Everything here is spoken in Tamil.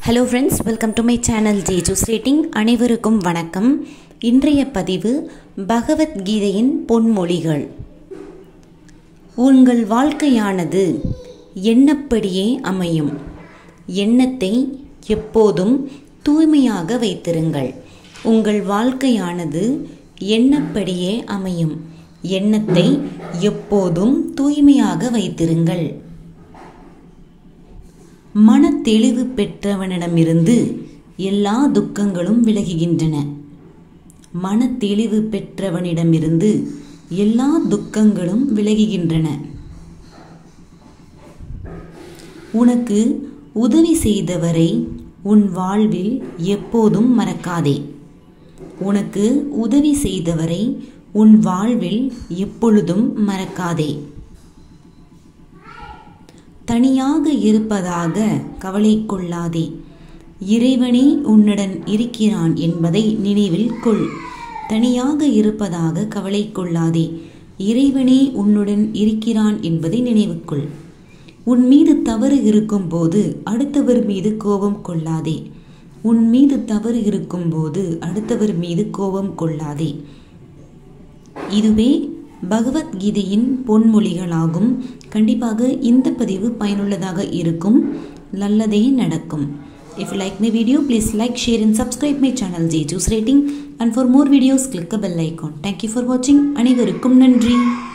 Hello friends welcome to my channel J juice rating அனைவருக்கும் வணக்கம் இன்றைய பதிவு பகவத்கீதையின் பொன்மொழிகள் உங்கள் வாழ்க்கையானது எண்ணப்படியே அமையும் எண்ணத்தை எப்போதும் தூய்மையாக வைத்திருங்கள் உங்கள் வாழ்க்கையானது எண்ணப்படியே அமையும் எண்ணத்தை எப்போதும் தூய்மையாக வைத்திருங்கள் மனத்தெளிவு பெற்றவனிடமிருந்து எல்லா துக்கங்களும் விலகுகின்றன மனத்தெளிவு பெற்றவனிடமிருந்து எல்லா துக்கங்களும் விலகுகின்றன உனக்கு உதவி செய்தவரை உன் வாழ்வில் எப்போதும் மறக்காதே உனக்கு உதவி செய்தவரை உன் வாழ்வில் எப்பொழுதும் மறக்காதே தனியாக இருப்பதாக கவலை கொள்ளாதே இறைவனே உன்னுடன் இருக்கிறான் என்பதை நினைவில் கொள் தனியாக இருப்பதாக கவலை கொள்ளாதே இறைவனே உன்னுடன் இருக்கிறான் என்பதை நினைவுக்கொள் உன் மீது தவறு இருக்கும்போது அடுத்தவர் மீது கோபம் கொள்ளாதே உன் மீது தவறு இருக்கும்போது அடுத்தவர் மீது கோபம் கொள்ளாதே இதுவே பகவத்கீதையின் பொன்மொழிகளாகும் கண்டிப்பாக இந்த பதிவு பயனுள்ளதாக இருக்கும் நல்லதே நடக்கும் If you like my video, please like, share and subscribe my channel J Juice Rating and for more videos click the bell icon. Thank you for watching. அனைவருக்கும் நன்றி